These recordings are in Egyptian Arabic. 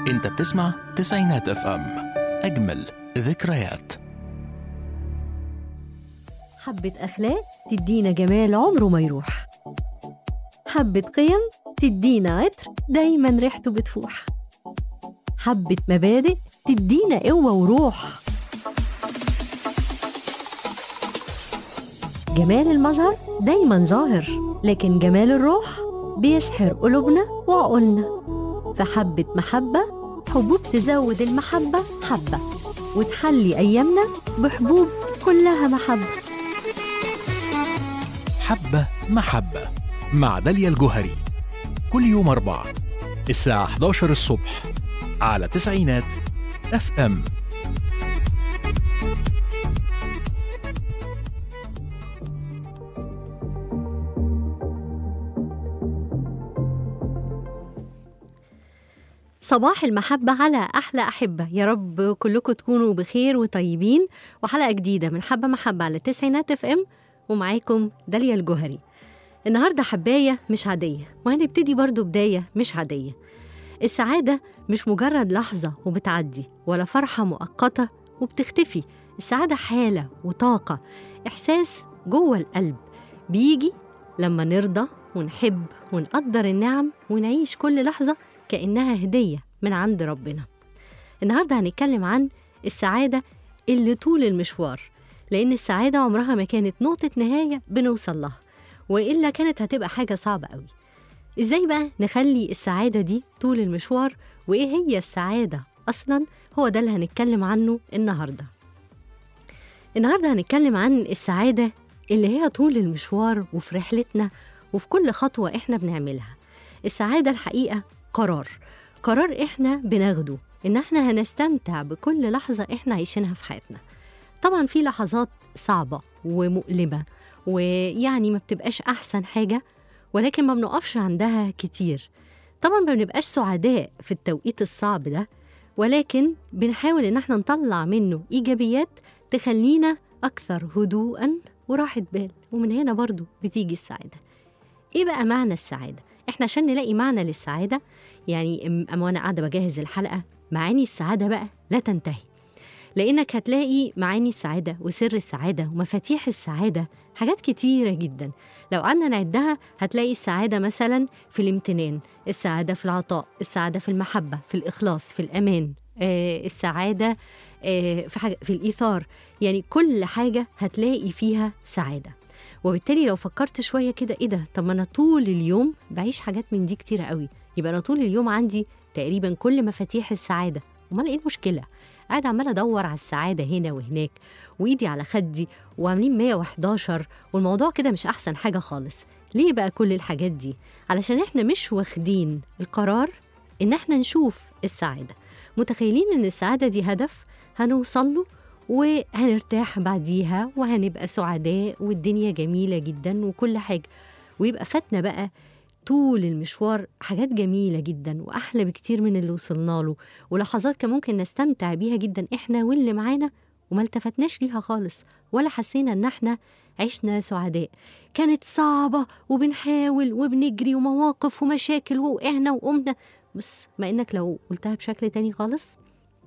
انت بتسمع تسعينات اف ام اجمل ذكريات حبة أخلاق تدينا جمال عمره ما يروح حبة قيم تدينا عطر دايما ريحته بتفوح حبة مبادئ تدينا قوة وروح جمال المظهر دايما ظاهر لكن جمال الروح بيسحر قلوبنا وعقولنا فحبة محبة حبوب تزود المحبة حبة وتحلي أيامنا بحبوب كلها محبة حبة محبة مع داليا الجوهري كل يوم أربعة الساعة 11 الصبح على تسعينات اف ام صباح المحبة على أحلى أحبة يا رب كلكم تكونوا بخير وطيبين وحلقة جديدة من حبة محبة على تسعينات اف ام ومعاكم داليا الجوهري النهاردة حباية مش عادية وهنبتدي برضو بداية مش عادية السعادة مش مجرد لحظة وبتعدي ولا فرحة مؤقتة وبتختفي السعادة حالة وطاقة إحساس جوه القلب بيجي لما نرضى ونحب ونقدر النعم ونعيش كل لحظة كأنها هدية من عند ربنا النهاردة هنتكلم عن السعادة اللي طول المشوار لأن السعادة عمرها ما كانت نقطة نهاية بنوصل لها وإلا كانت هتبقى حاجة صعبة قوي إزاي بقى نخلي السعادة دي طول المشوار وإيه هي السعادة أصلا هو ده اللي هنتكلم عنه النهاردة النهاردة هنتكلم عن السعادة اللي هي طول المشوار وفي رحلتنا وفي كل خطوة إحنا بنعملها السعادة الحقيقة قرار قرار إحنا بناخده إن إحنا هنستمتع بكل لحظة إحنا عايشينها في حياتنا طبعا في لحظات صعبة ومؤلمة ويعني ما بتبقاش أحسن حاجة ولكن ما بنقفش عندها كتير طبعا ما بنبقاش سعداء في التوقيت الصعب ده ولكن بنحاول إن احنا نطلع منه إيجابيات تخلينا أكثر هدوءا وراحة بال ومن هنا برضو بتيجي السعادة إيه بقى معنى السعادة؟ إحنا عشان نلاقي معنى للسعادة يعني أم- أما وأنا قاعدة بجهز الحلقة معاني السعادة بقى لا تنتهي لأنك هتلاقي معاني السعادة وسر السعادة ومفاتيح السعادة حاجات كتيرة جدا لو قعدنا نعدها هتلاقي السعادة مثلا في الامتنان السعادة في العطاء السعادة في المحبة في الإخلاص في الأمان آه السعادة آه في, حاجة في الإيثار يعني كل حاجة هتلاقي فيها سعادة وبالتالي لو فكرت شوية كده إيه ده طب ما أنا طول اليوم بعيش حاجات من دي كتيرة قوي يبقى أنا طول اليوم عندي تقريبا كل مفاتيح السعادة أمال إيه المشكلة؟ قاعدة عمالة أدور على السعادة هنا وهناك وإيدي على خدي وعاملين 111 والموضوع كده مش أحسن حاجة خالص ليه بقى كل الحاجات دي؟ علشان إحنا مش واخدين القرار إن إحنا نشوف السعادة متخيلين إن السعادة دي هدف هنوصل له وهنرتاح بعديها وهنبقى سعداء والدنيا جميلة جدا وكل حاجة ويبقى فاتنا بقى طول المشوار حاجات جميلة جدا وأحلى بكتير من اللي وصلنا له ولحظات كان ممكن نستمتع بيها جدا إحنا واللي معانا وما التفتناش ليها خالص ولا حسينا إن إحنا عشنا سعداء كانت صعبة وبنحاول وبنجري ومواقف ومشاكل ووقعنا وقمنا بس ما إنك لو قلتها بشكل تاني خالص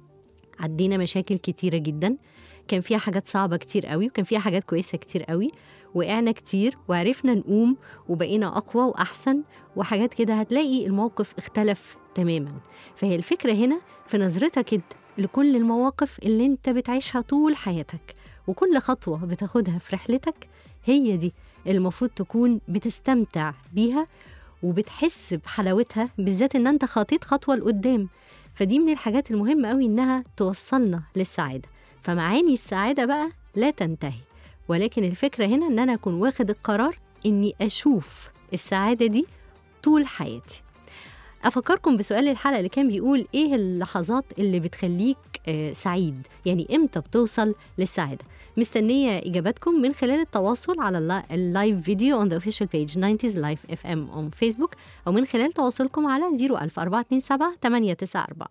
عدينا مشاكل كتيرة جدا كان فيها حاجات صعبة كتير قوي وكان فيها حاجات كويسة كتير قوي وقعنا كتير وعرفنا نقوم وبقينا أقوى وأحسن وحاجات كده هتلاقي الموقف اختلف تماما فهي الفكرة هنا في نظرتك انت لكل المواقف اللي انت بتعيشها طول حياتك وكل خطوة بتاخدها في رحلتك هي دي اللي المفروض تكون بتستمتع بيها وبتحس بحلاوتها بالذات ان انت خطيت خطوة لقدام فدي من الحاجات المهمة قوي انها توصلنا للسعادة فمعاني السعادة بقى لا تنتهي ولكن الفكرة هنا ان انا اكون واخد القرار اني اشوف السعادة دي طول حياتي أفكركم بسؤال الحلقة اللي كان بيقول إيه اللحظات اللي بتخليك آه، سعيد يعني إمتى بتوصل للسعادة مستنية إجاباتكم من خلال التواصل على اللا- اللايف فيديو on the official page 90s Life FM on Facebook أو من خلال تواصلكم على 01427 894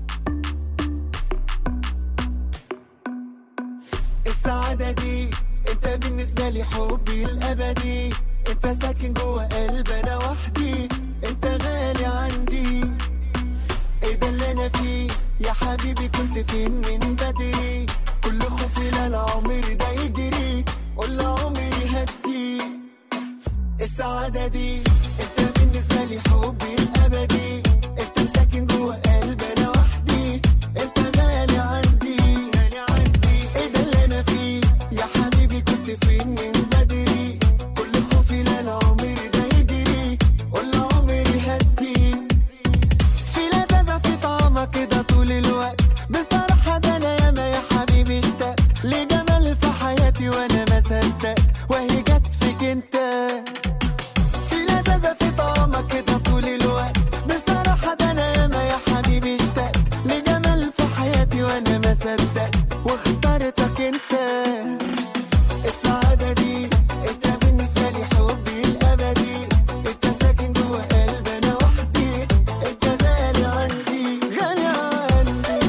السعادة دي انت بالنسبة لي حبي الابدي انت ساكن جوه قلب انا وحدي انت غالي عندي ايه ده اللي انا فيه يا حبيبي كنت فين من بدري كل خوفي لا لا عمري ده يجري قول عمري هدي السعادة دي انت بالنسبة لي حبي الابدي انت ساكن جوه قلب انا وحدي انت غالي عندي غالي عندي ايه ده اللي انا فيه يا حبيبي كنت فين من بدري كل خوفي لا لا عمري ده يجري قول عمري هدي في لذاذة في طعمك كده طول الوقت بصراحة ده أنا ياما يا حبيبي اشتقت لجمال في حياتي وأنا ما صدقت وهي جت فيك أنت في لذاذة في طعمك كده طول الوقت بصراحة ده أنا ياما يا حبيبي اشتقت لجمال في حياتي وأنا ما صدقت واخترتك أنت السعادة دي انت بالنسبة لي حبي الأبدي انت ساكن جوه قلبي أنا وحدي انت غالي عندي غالي عندي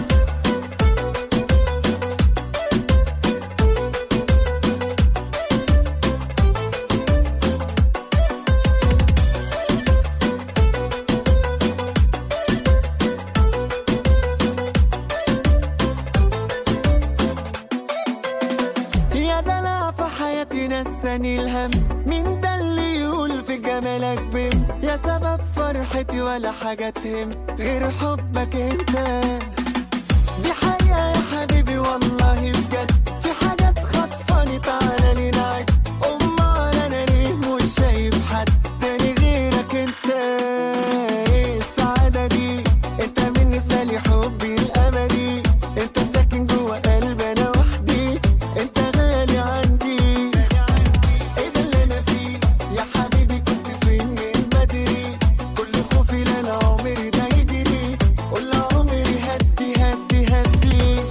يا دلع في حياتي نساني الهم مين ده اللي يقول في جمالك بم يا سبب فرحتي ولا حاجة تهم غير حبك انت دي حقيقة يا حبيبي والله بجد في حاجات خطفاني تعالى لي نعد امال انا ليه مش شايف حد تاني غيرك انت ايه السعادة دي انت بالنسبة لي حبي الابدي انت ساكن جوه قلبي انا وحدي انت غالي عندي ايه ده اللي انا فيه يا حبيبي كنت فين من بدري كل خوفي لا لا عمري ده يجري قول عمري هدي هدي هدي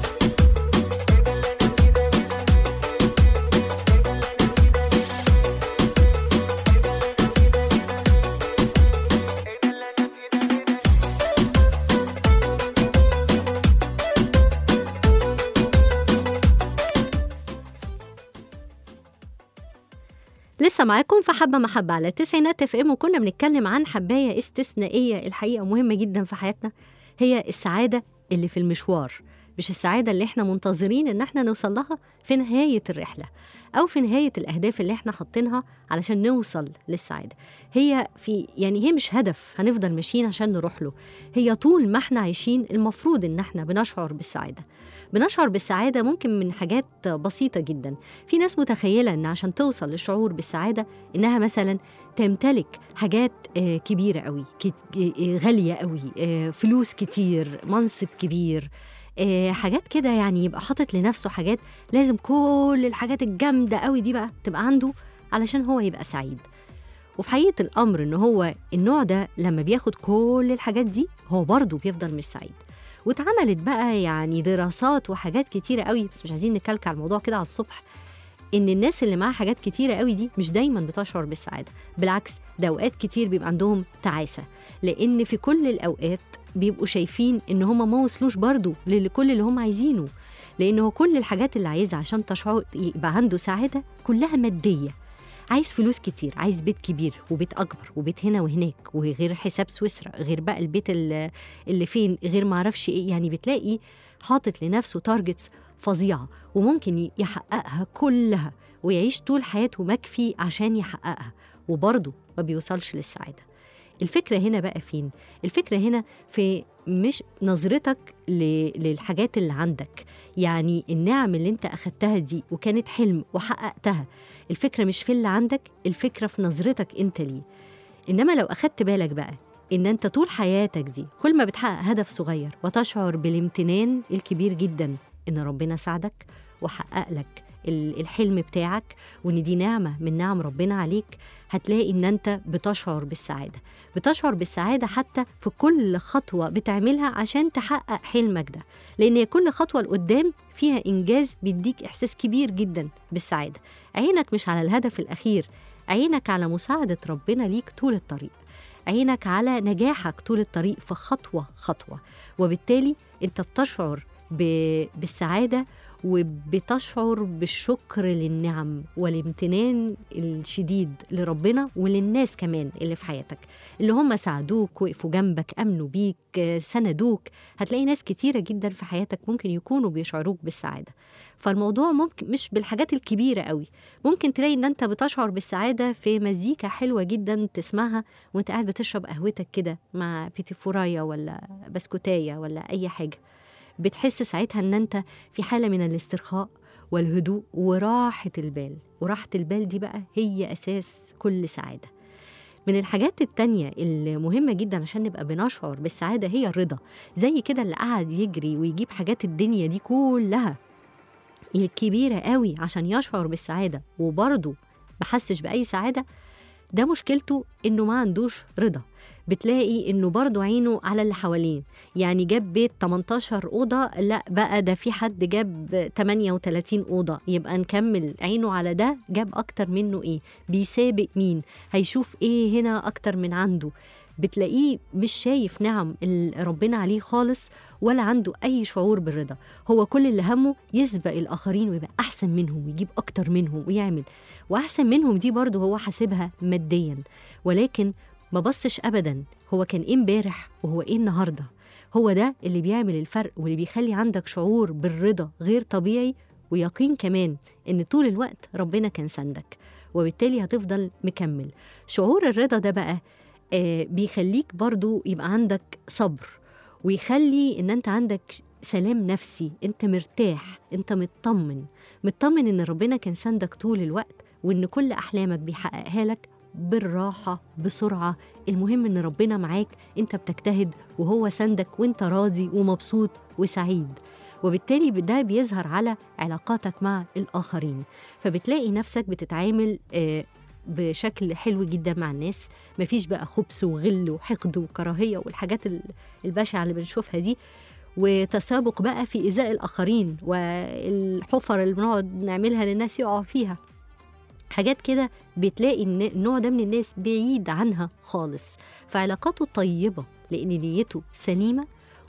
لسه معاكم في حبة محبة على التسعينات اف ام وكنا بنتكلم عن حباية استثنائية الحقيقة مهمة جدا في حياتنا هي السعادة اللي في المشوار مش السعادة اللي احنا منتظرين ان احنا نوصل لها في نهاية الرحلة أو في نهاية الأهداف اللي احنا حاطينها علشان نوصل للسعادة هي في يعني هي مش هدف هنفضل ماشيين عشان نروح له هي طول ما احنا عايشين المفروض ان احنا بنشعر بالسعادة بنشعر بالسعادة ممكن من حاجات بسيطة جدا في ناس متخيلة ان عشان توصل للشعور بالسعادة انها مثلا تمتلك حاجات آه، كبيرة قوي كت- آه، غالية قوي آه، فلوس كتير منصب كبير آه، حاجات كده يعني يبقى حاطط لنفسه حاجات لازم كل الحاجات الجامدة قوي دي بقى تبقى عنده علشان هو يبقى سعيد وفي حقيقة الأمر إن هو النوع ده لما بياخد كل الحاجات دي هو برضه بيفضل مش سعيد واتعملت بقى يعني دراسات وحاجات كتيرة قوي بس مش عايزين نكلك على الموضوع كده على الصبح إن الناس اللي معاها حاجات كتيرة قوي دي مش دايما بتشعر بالسعادة بالعكس ده أوقات كتير بيبقى عندهم تعاسة لأن في كل الأوقات بيبقوا شايفين إن هما ما وصلوش برضه لكل اللي هم عايزينه لأن هو كل الحاجات اللي عايزها عشان تشعر يبقى عنده سعادة كلها مادية عايز فلوس كتير عايز بيت كبير وبيت اكبر وبيت هنا وهناك وغير حساب سويسرا غير بقى البيت ال- اللي فين غير معرفش ايه يعني بتلاقي حاطط لنفسه تارجتس فظيعه وممكن ي- يحققها كلها ويعيش طول حياته مكفي عشان يحققها وبرضه ما بيوصلش للسعاده الفكره هنا بقى فين الفكره هنا في مش نظرتك ل- للحاجات اللي عندك يعني النعم اللي انت اخدتها دي وكانت حلم وحققتها الفكرة مش في اللي عندك الفكرة في نظرتك انت ليه انما لو اخدت بالك بقى ان انت طول حياتك دي كل ما بتحقق هدف صغير وتشعر بالامتنان الكبير جدا ان ربنا ساعدك وحقق لك ال- الحلم بتاعك وان دي نعمة من نعم ربنا عليك هتلاقي ان انت بتشعر بالسعادة بتشعر بالسعادة حتى في كل خطوة بتعملها عشان تحقق حلمك ده لان كل خطوة لقدام فيها انجاز بيديك احساس كبير جدا بالسعادة عينك مش على الهدف الأخير عينك على مساعدة ربنا ليك طول الطريق عينك على نجاحك طول الطريق في خطوة خطوة وبالتالي أنت بتشعر ب- بالسعادة وبتشعر بالشكر للنعم والامتنان الشديد لربنا وللناس كمان اللي في حياتك اللي هم ساعدوك وقفوا جنبك امنوا بيك آه، سندوك هتلاقي ناس كتيره جدا في حياتك ممكن يكونوا بيشعروك بالسعاده فالموضوع ممكن مش بالحاجات الكبيره قوي ممكن تلاقي ان انت بتشعر بالسعاده في مزيكا حلوه جدا تسمعها وانت قاعد بتشرب قهوتك كده مع بيتيفورايا ولا بسكوتايه ولا اي حاجه بتحس ساعتها ان انت في حاله من الاسترخاء والهدوء وراحه البال وراحه البال دي بقى هي اساس كل سعاده من الحاجات التانية المهمة جدا عشان نبقى بنشعر بالسعادة هي الرضا زي كده اللي قعد يجري ويجيب حاجات الدنيا دي كلها الكبيرة قوي عشان يشعر بالسعادة وبرضه محسش بأي سعادة ده مشكلته إنه ما عندوش رضا بتلاقي إنه برضه عينه على اللي حواليه يعني جاب بيت 18 أوضة لا بقى ده في حد جاب 38 أوضة يبقى نكمل عينه على ده جاب أكتر منه إيه بيسابق مين هيشوف إيه هنا أكتر من عنده بتلاقيه مش شايف نعم ال- ربنا عليه خالص ولا عنده أي شعور بالرضا هو كل اللي همه يسبق الآخرين ويبقى أحسن منهم ويجيب أكتر منهم ويعمل وأحسن منهم دي برضه هو حاسبها ماديا ولكن ما بصش أبدا هو كان إيه امبارح وهو إيه النهاردة هو ده اللي بيعمل الفرق واللي بيخلي عندك شعور بالرضا غير طبيعي ويقين كمان إن طول الوقت ربنا كان سندك وبالتالي هتفضل مكمل شعور الرضا ده بقى آه بيخليك برضو يبقى عندك صبر ويخلي ان انت عندك سلام نفسي انت مرتاح انت مطمن مطمن ان ربنا كان سندك طول الوقت وان كل احلامك بيحققها لك بالراحة بسرعة المهم ان ربنا معاك انت بتجتهد وهو سندك وانت راضي ومبسوط وسعيد وبالتالي ده بيظهر على علاقاتك مع الآخرين فبتلاقي نفسك بتتعامل آه، بشكل حلو جدا مع الناس مفيش بقى خبث وغل وحقد وكراهية والحاجات ال- البشعة اللي بنشوفها دي وتسابق بقى في إيذاء الآخرين والحفر اللي بنقعد نعملها للناس يقعوا فيها حاجات كده بتلاقي إن النوع ده من الناس بعيد عنها خالص فعلاقاته طيبة لأن نيته سليمة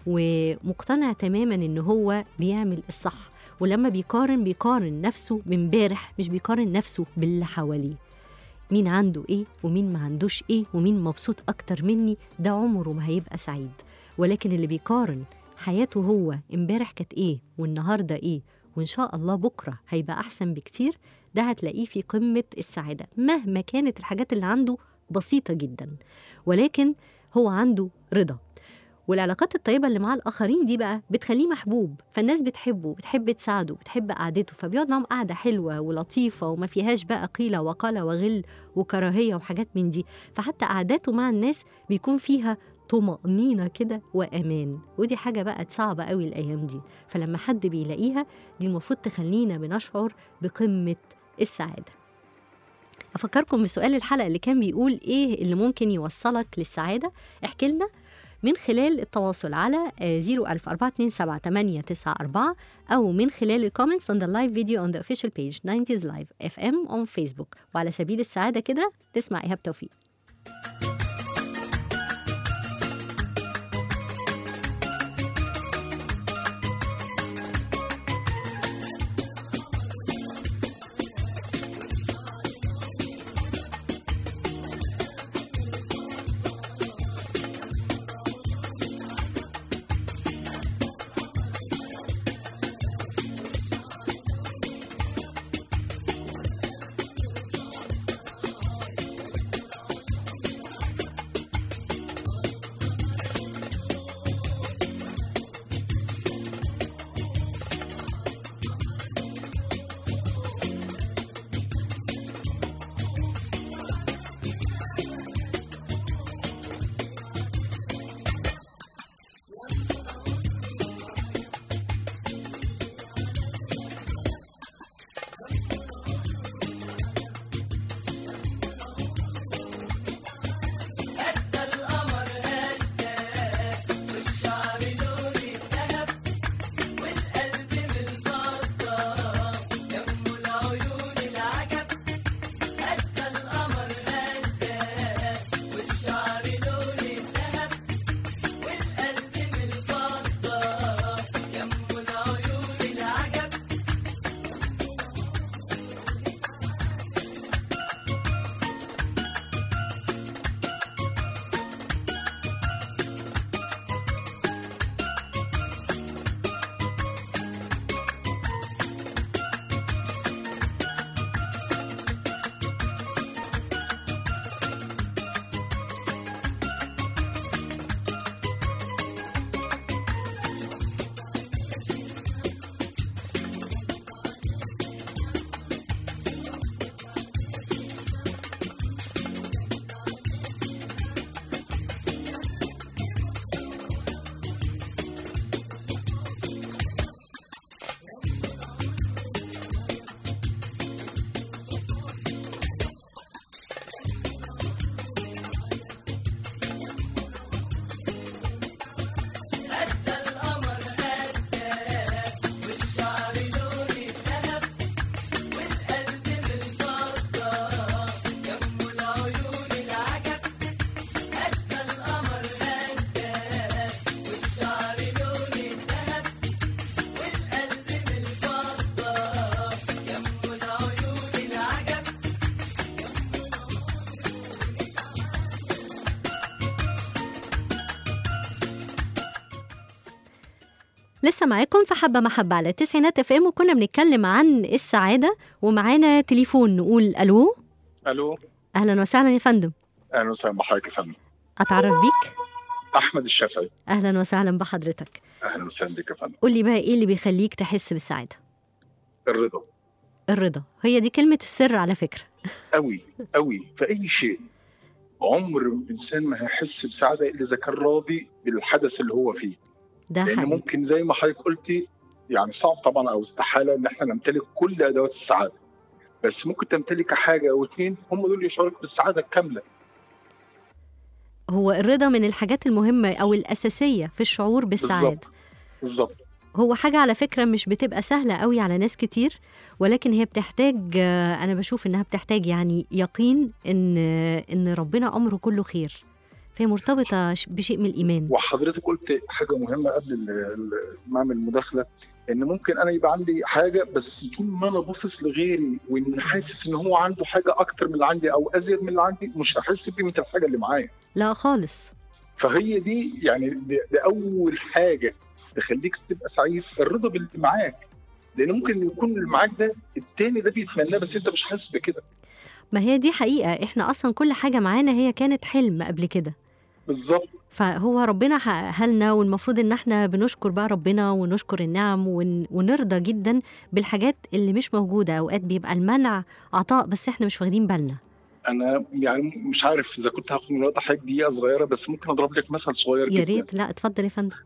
ومقتنع تماما إن هو بيعمل الصح ولما بيقارن بيقارن نفسه بامبارح مش بيقارن نفسه باللي حواليه مين عنده ايه ومين ما عندوش ايه ومين مبسوط اكتر مني ده عمره ما هيبقى سعيد ولكن اللي بيقارن حياته هو امبارح كانت ايه والنهارده ايه وان شاء الله بكره هيبقى احسن بكتير ده هتلاقيه في قمه السعاده مهما كانت الحاجات اللي عنده بسيطه جدا ولكن هو عنده رضا والعلاقات الطيبة اللي مع الآخرين دي بقى بتخليه محبوب فالناس بتحبه بتحب تساعده بتحب قعدته فبيقعد معاهم قعدة حلوة ولطيفة وما فيهاش بقى قيلة وقالة وغل وكراهية وحاجات من دي فحتى قعداته مع الناس بيكون فيها طمأنينة كده وأمان ودي حاجة بقى صعبة قوي الأيام دي فلما حد بيلاقيها دي المفروض تخلينا بنشعر بقمة السعادة أفكركم بسؤال الحلقة اللي كان بيقول إيه اللي ممكن يوصلك للسعادة احكي لنا من خلال التواصل على 00427 أو من خلال الكومنتس on the live video on the official page 90s Live FM on Facebook وعلى سبيل السعادة كده تسمع إيهاب توفيق لسه معاكم في حبة محبة على التسعينات اف ام وكنا بنتكلم عن السعادة ومعانا تليفون نقول ألو الو أهلا وسهلا يا فندم اهلا وسهلا بحضرتك يا فندم أتعرف بيك احمد الشافعي أهلا وسهلا بحضرتك اهلا وسهلا بك يا فندم قول لي بقى إيه اللي بيخليك تحس بالسعادة الرضا الرضا هي دي كلمة السر على فكرة قوي قوي في اي شيء عمر الانسان ما هيحس بسعاده الا اذا كان راضي بالحدث اللي هو فيه ده لان حقيقي ممكن زي ما حضرتك قلتي يعني صعب طبعا او استحاله ان احنا نمتلك كل ادوات السعاده بس ممكن تمتلك حاجه او اتنين هم دول يشعرك بالسعاده الكامله هو الرضا من الحاجات المهمة أو الأساسية في الشعور بالسعادة بالظبط بالظبط هو حاجة على فكرة مش بتبقى سهلة قوي على ناس كتير ولكن هي بتحتاج آه، أنا بشوف إنها بتحتاج يعني يقين إن إن ربنا أمره كله خير فهي مرتبطة ش- بشيء من الإيمان وحضرتك قلت حاجه مهمه قبل ال- ال- ما اعمل المداخله ان ممكن انا يبقى عندي حاجه بس طول ما انا باصص لغيري وان حاسس ان هو عنده حاجه اكتر من اللي عندي او ازيد من اللي عندي مش هحس بقيمه الحاجه اللي معايا لا خالص فهي دي يعني دي, دي اول حاجه تخليك تبقى سعيد الرضا باللي معاك لان ممكن يكون اللي معاك ده التاني ده بيتمناه بس انت مش حاسس بكده ما هي دي حقيقة إحنا أصلا كل حاجة معانا هي كانت حلم قبل كده بالظبط فهو ربنا حققها لنا والمفروض ان احنا بنشكر بقى ربنا ونشكر النعم ون... ونرضى جدا بالحاجات اللي مش موجوده اوقات بيبقى المنع عطاء بس احنا مش واخدين بالنا انا يعني مش عارف اذا كنت هاخد من وقت حضرتك دقيقه صغيره بس ممكن اضرب لك مثل صغير يا جدا ريت لا اتفضل يا فندم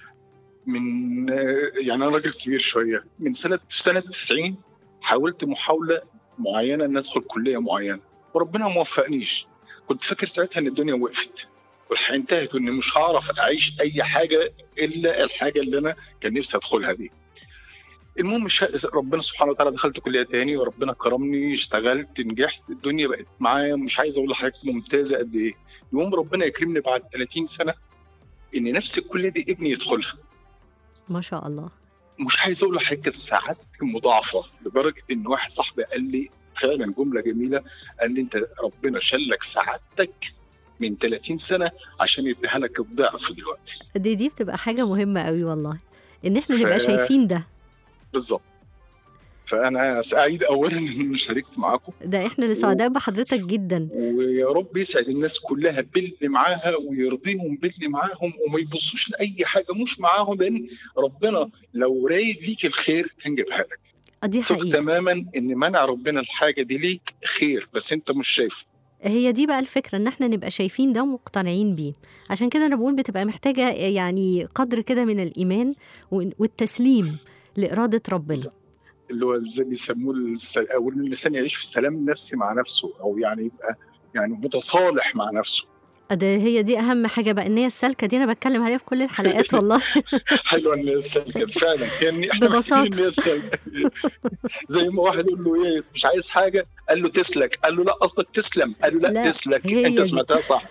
من يعني انا راجل كبير شويه من سنه في سنه 90 حاولت محاوله معينه ان ادخل كليه معينه وربنا ما وفقنيش كنت فاكر ساعتها ان الدنيا وقفت والحياه انتهت واني مش هعرف اعيش اي حاجه الا الحاجه اللي انا كان نفسي ادخلها دي المهم شا- ربنا سبحانه وتعالى دخلت كليه تاني وربنا كرمني اشتغلت نجحت الدنيا بقت معايا مش عايز اقول لحضرتك ممتازه قد ايه يوم ربنا يكرمني بعد 30 سنه ان نفس الكليه دي ابني يدخلها ما شاء الله مش عايز اقول لحضرتك سعادتي مضاعفه لدرجه ان واحد صاحبي قال لي فعلا جمله جميله قال لي انت ربنا شلك سعادتك من 30 سنه عشان يديها لك الضعف دلوقتي دي دي بتبقى حاجه مهمه قوي والله ان احنا ف- نبقى شايفين ده بالظبط فانا سعيد اولا ان شاركت معاكم ده احنا اللي سعداء بحضرتك جدا ويا رب يسعد الناس كلها باللي معاها ويرضيهم باللي معاهم وما يبصوش لاي حاجه مش معاهم لان ربنا لو رايد ليك الخير كان جابها لك آه، دي ثق حقيقه تماما ان منع ربنا الحاجه دي ليك خير بس انت مش شايفه هي دي بقى الفكرة إن إحنا نبقى شايفين ده ومقتنعين بيه عشان كده أنا بقول بتبقى محتاجة يعني قدر كده من الإيمان وال- والتسليم لإرادة ربنا بالظبط. اللي هو زي بيسموه الس- او إن الانسان يعيش في سلام النفسي مع نفسه او يعني يبقى يعني متصالح مع نفسه ده هي دي أهم حاجة بقى النية السالكة دي أنا بتكلم عليها في كل الحلقات والله حلوه النية السالكه فعلا يعني احنا ببساطة. محتاجين النية السالكه زي ما واحد يقول له ايه مش عايز حاجه قال له تسلك قال له لا قصدك تسلم قال له لا, لا، تسلك هي انت دي. سمعتها صح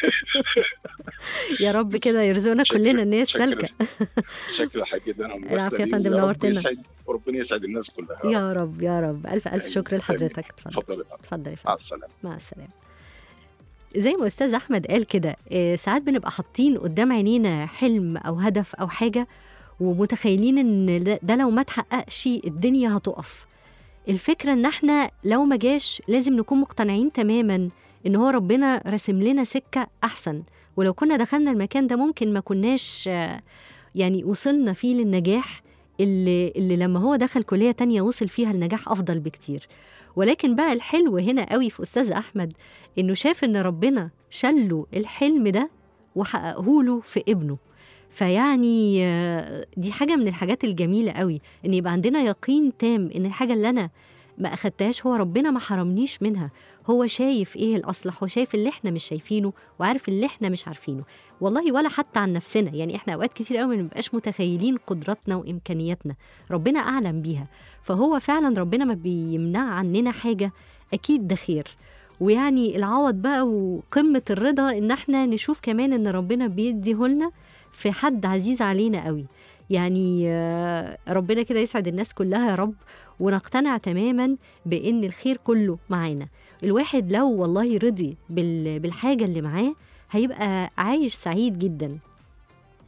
يا رب كده يرزقنا شكراً. كلنا النية شكراً. السالكة شكرا حاجة جدا على المداخلة العفو يا دي، فندم، ويا رب نورتنا. يسعد وربنا يسعد الناس كلها يا رب يا رب ألف ألف آمين. شكر لحضرتك اتفضل اتفضل يا فندم. اتفضل يا مع فندم السلامه مع السلامة زي ما أستاذ أحمد قال كده آه، ساعات بنبقى حاطين قدام عينينا حلم أو هدف أو حاجة ومتخيلين إن ده- ده لو ما تحققش الدنيا هتقف الفكرة إن إحنا لو ما جاش لازم نكون مقتنعين تماما إن هو ربنا رسم لنا سكة أحسن ولو كنا دخلنا المكان ده ممكن ما كناش آه، يعني وصلنا فيه للنجاح اللي, اللي لما هو دخل كلية تانية وصل فيها النجاح أفضل بكتير ولكن بقى الحلو هنا قوي في أستاذ أحمد إنه شاف إن ربنا شله الحلم ده وحققه له في ابنه فيعني آه، دي حاجة من الحاجات الجميلة قوي إن يبقى عندنا يقين تام إن الحاجة اللي أنا ما أخدتهاش هو ربنا ما حرمنيش منها هو شايف إيه الأصلح هو شايف اللي إحنا مش شايفينه وعارف اللي إحنا مش عارفينه والله ولا حتى عن نفسنا يعني إحنا أوقات كتير قوي ما بنبقاش متخيلين قدراتنا وإمكانياتنا ربنا أعلم بيها فهو فعلا ربنا ما بيمنع عننا حاجة أكيد ده خير ويعني العوض بقى وقمة الرضا إن احنا نشوف كمان إن ربنا بيديهولنا في حد عزيز علينا قوي يعني آه، ربنا كده يسعد الناس كلها يا رب ونقتنع تماما بإن الخير كله معانا الواحد لو والله رضي بال- بالحاجة اللي معاه هيبقى عايش سعيد جدا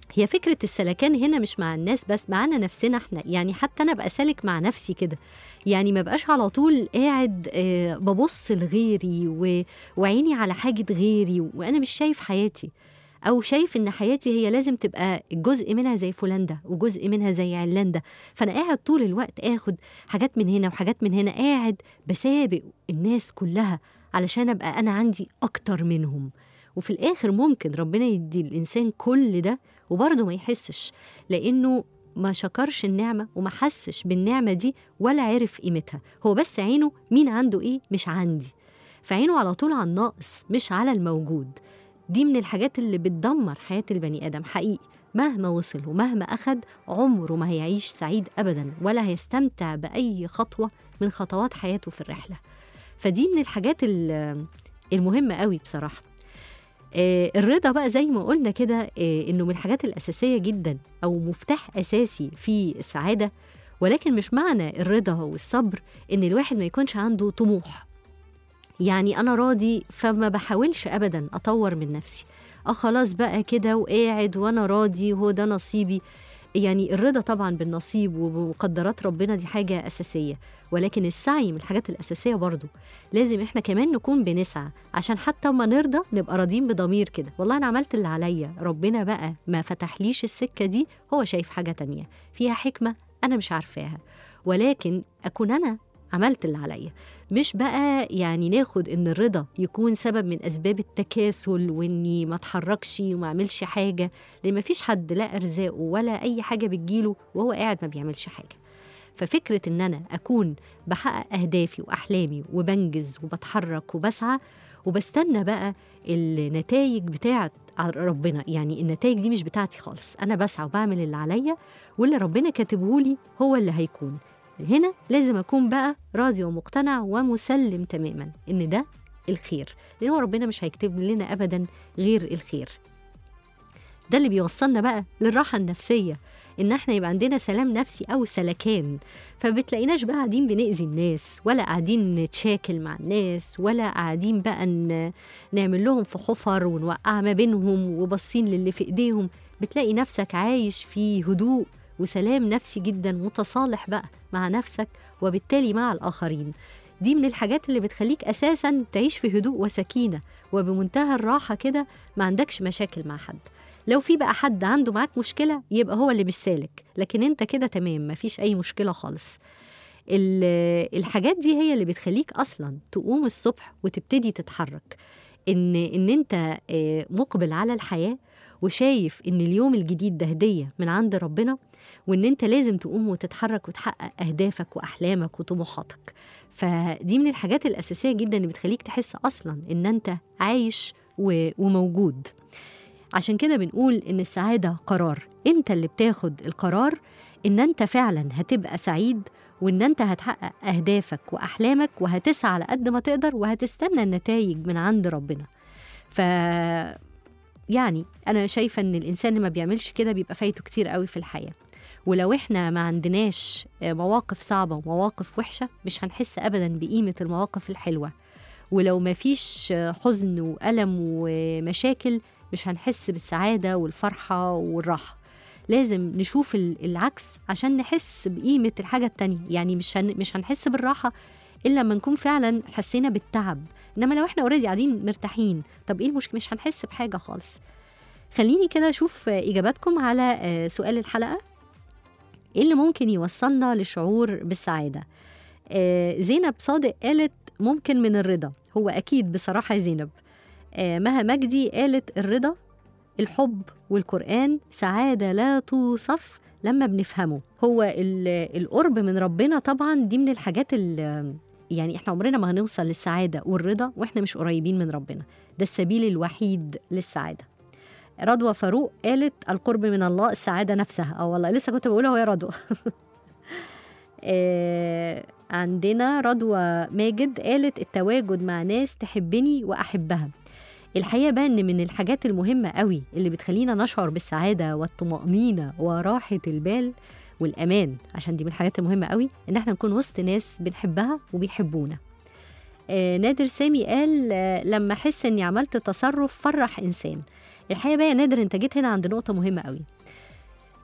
هي فكرة السلكان هنا مش مع الناس بس معانا نفسنا احنا يعني حتى أنا أبقى سالك مع نفسي كده يعني ما بقاش على طول قاعد آه، ببص لغيري و... وعيني على حاجة غيري وأنا مش شايف حياتي أو شايف إن حياتي هي لازم تبقى جزء منها زي فلان ده وجزء منها زي علان ده فأنا قاعد طول الوقت آخد حاجات من هنا وحاجات من هنا قاعد بسابق الناس كلها علشان أبقى أنا عندي أكتر منهم وفي الآخر ممكن ربنا يدي الإنسان كل ده وبرضه ما يحسش لأنه ما شكرش النعمة وما حسش بالنعمة دي ولا عرف قيمتها هو بس عينه مين عنده إيه مش عندي فعينه على طول على الناقص مش على الموجود دي من الحاجات اللي بتدمر حياة البني آدم حقيقي مهما وصل ومهما أخد عمره ما هيعيش سعيد أبدا ولا هيستمتع بأي خطوة من خطوات حياته في الرحلة فدي من الحاجات ال- المهمة قوي بصراحة آه، الرضا بقى زي ما قلنا كده آه، انه من الحاجات الاساسيه جدا او مفتاح اساسي في السعاده ولكن مش معنى الرضا والصبر ان الواحد ما يكونش عنده طموح يعني انا راضي فما بحاولش ابدا اطور من نفسي اه خلاص بقى كده وقاعد وانا راضي وهو ده نصيبي يعني الرضا طبعا بالنصيب وبمقدرات ربنا دي حاجة أساسية ولكن السعي من الحاجات الأساسية برضو لازم إحنا كمان نكون بنسعى عشان حتى ما نرضى نبقى راضيين بضمير كده والله أنا عملت اللي عليا ربنا بقى ما فتحليش السكة دي هو شايف حاجة تانية فيها حكمة أنا مش عارفاها ولكن أكون أنا عملت اللي عليا مش بقى يعني ناخد ان الرضا يكون سبب من اسباب التكاسل واني ما اتحركش وما اعملش حاجه لان ما فيش حد لا ارزاقه ولا اي حاجه بتجيله وهو قاعد ما بيعملش حاجه ففكره ان انا اكون بحقق اهدافي واحلامي وبنجز وبتحرك وبسعى وبستنى بقى النتائج بتاعت ربنا يعني النتائج دي مش بتاعتي خالص انا بسعى وبعمل اللي عليا واللي ربنا كاتبهولي هو اللي هيكون هنا لازم أكون بقى راضي ومقتنع ومسلم تماما إن ده الخير لأن هو ربنا مش هيكتب لنا أبدا غير الخير ده اللي بيوصلنا بقى للراحة النفسية إن احنا يبقى عندنا سلام نفسي أو سلكان فبتلاقيناش بقى قاعدين بنأذي الناس ولا قاعدين نتشاكل مع الناس ولا قاعدين بقى ن- نعمل لهم في حفر ونوقع ما بينهم وباصين للي في إيديهم بتلاقي نفسك عايش في هدوء وسلام نفسي جدا متصالح بقى مع نفسك وبالتالي مع الآخرين دي من الحاجات اللي بتخليك أساسا تعيش في هدوء وسكينة وبمنتهى الراحة كده ما عندكش مشاكل مع حد لو في بقى حد عنده معاك مشكلة يبقى هو اللي مش سالك لكن انت كده تمام مفيش أي مشكلة خالص ال- الحاجات دي هي اللي بتخليك أصلا تقوم الصبح وتبتدي تتحرك إن إن أنت آه، مقبل على الحياة وشايف إن اليوم الجديد ده هدية من عند ربنا وان انت لازم تقوم وتتحرك وتحقق اهدافك واحلامك وطموحاتك فدي من الحاجات الاساسيه جدا اللي بتخليك تحس اصلا ان انت عايش و- وموجود عشان كده بنقول ان السعاده قرار انت اللي بتاخد القرار ان انت فعلا هتبقى سعيد وان انت هتحقق اهدافك واحلامك وهتسعى على قد ما تقدر وهتستنى النتائج من عند ربنا ف يعني انا شايفه ان الانسان اللي ما بيعملش كده بيبقى فايته كتير قوي في الحياه ولو احنا ما عندناش مواقف صعبة ومواقف وحشة مش هنحس أبدا بقيمة المواقف الحلوة ولو ما فيش حزن وألم ومشاكل مش هنحس بالسعادة والفرحة والراحة لازم نشوف ال- العكس عشان نحس بقيمة الحاجة التانية يعني مش هن مش هنحس بالراحة إلا لما نكون فعلا حسينا بالتعب إنما لو احنا اوريدي قاعدين مرتاحين طب إيه المشكلة مش هنحس بحاجة خالص خليني كده أشوف إجاباتكم على آه، سؤال الحلقة ايه اللي ممكن يوصلنا لشعور بالسعادة آه زينب صادق قالت ممكن من الرضا هو أكيد بصراحة زينب آه مها مجدي قالت الرضا الحب والقرآن سعادة لا توصف لما بنفهمه هو ال- القرب من ربنا طبعا دي من الحاجات اللي يعني احنا عمرنا ما هنوصل للسعادة والرضا واحنا مش قريبين من ربنا ده السبيل الوحيد للسعادة رضوى فاروق قالت القرب من الله السعادة نفسها اه والله لسه كنت بقولها يا رضوى آه، عندنا رضوى ماجد قالت التواجد مع ناس تحبني وأحبها الحقيقة بقى إن من الحاجات المهمة قوي اللي بتخلينا نشعر بالسعادة والطمأنينة وراحة البال والأمان عشان دي من الحاجات المهمة قوي إن احنا نكون وسط ناس بنحبها وبيحبونا آه، نادر سامي قال آه، لما أحس إني عملت تصرف فرح إنسان الحقيقة بقى يا نادر أنت جيت هنا عند نقطة مهمة قوي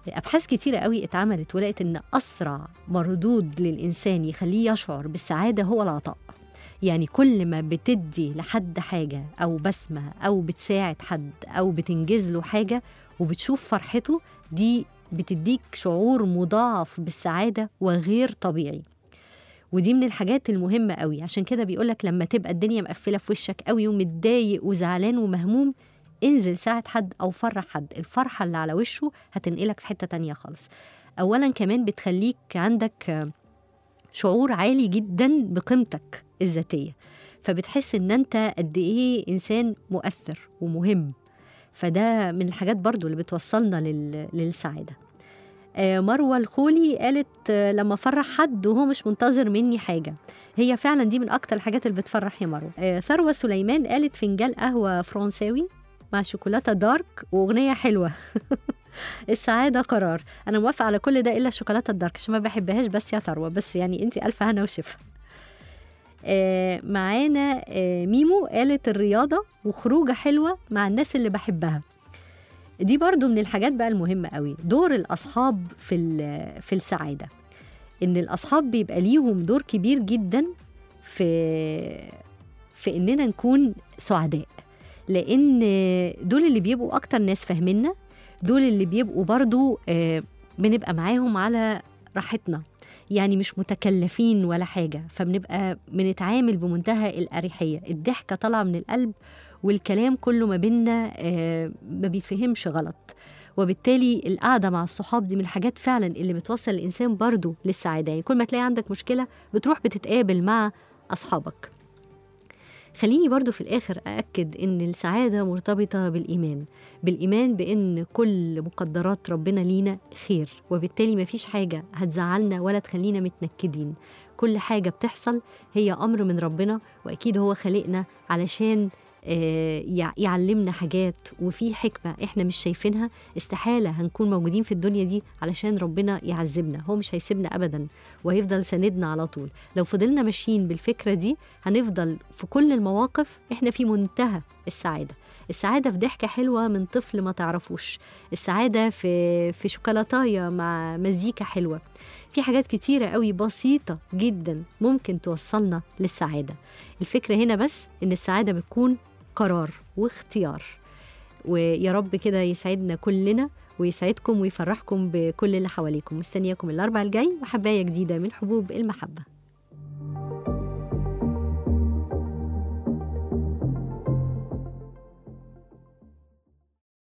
أبحاث كتيرة قوي اتعملت ولقت إن أسرع مردود للإنسان يخليه يشعر بالسعادة هو العطاء يعني كل ما بتدي لحد حاجة أو بسمة أو بتساعد حد أو بتنجز له حاجة وبتشوف فرحته دي بتديك شعور مضاعف بالسعادة وغير طبيعي ودي من الحاجات المهمة قوي عشان كده بيقولك لما تبقى الدنيا مقفلة في وشك قوي ومتضايق وزعلان ومهموم انزل ساعد حد أو فرح حد الفرحة اللي على وشه هتنقلك في حتة تانية خالص أولا كمان بتخليك عندك آه، شعور عالي جدا بقيمتك الذاتية فبتحس ان انت قد ايه انسان مؤثر ومهم فده من الحاجات برضو اللي بتوصلنا لل... للسعادة آه، مروة الخولي قالت آه، لما فرح حد وهو مش منتظر مني حاجة هي فعلا دي من أكتر الحاجات اللي بتفرح يا مروة آه، ثروة سليمان قالت فنجان قهوة فرنساوي مع شوكولاتة دارك وأغنية حلوة السعادة قرار أنا موافقة على كل ده إلا الشوكولاتة الدارك عشان ما بحبهاش بس يا ثروة بس يعني أنت ألف هنا وشفا آه، معانا آه، ميمو قالت الرياضة وخروجة حلوة مع الناس اللي بحبها دي برضو من الحاجات بقى المهمة قوي دور الأصحاب في, ال- في السعادة إن الأصحاب بيبقى ليهم دور كبير جدا في في إننا نكون سعداء لأن دول اللي بيبقوا أكتر ناس فاهميننا دول اللي بيبقوا برضو آه، بنبقى معاهم على راحتنا يعني مش متكلفين ولا حاجة فبنبقى بنتعامل بمنتهى الأريحية الضحكة طالعة من القلب والكلام كله ما بينا آه، ما بيتفهمش غلط وبالتالي القعدة مع الصحاب دي من الحاجات فعلا اللي بتوصل الإنسان برضو للسعادة يعني كل ما تلاقي عندك مشكلة بتروح بتتقابل مع أصحابك خليني برضو في الآخر أأكد إن السعادة مرتبطة بالإيمان بالإيمان بإن كل مقدرات ربنا لينا خير وبالتالي مفيش حاجة هتزعلنا ولا تخلينا متنكدين كل حاجة بتحصل هي أمر من ربنا وأكيد هو خلقنا علشان آه، يع- يعلمنا حاجات وفي حكمة إحنا مش شايفينها استحالة هنكون موجودين في الدنيا دي علشان ربنا يعذبنا هو مش هيسيبنا أبدا وهيفضل سندنا على طول لو فضلنا ماشيين بالفكرة دي هنفضل في كل المواقف إحنا في منتهى السعادة السعادة في ضحكة حلوة من طفل ما تعرفوش السعادة في في شوكولاتاية مع مزيكا حلوة في حاجات كتيرة قوي بسيطة جدا ممكن توصلنا للسعادة الفكرة هنا بس إن السعادة بتكون قرار واختيار ويا رب كده يسعدنا كلنا ويسعدكم ويفرحكم بكل اللي حواليكم مستنياكم الأربع الجاي وحباية جديدة من حبوب المحبة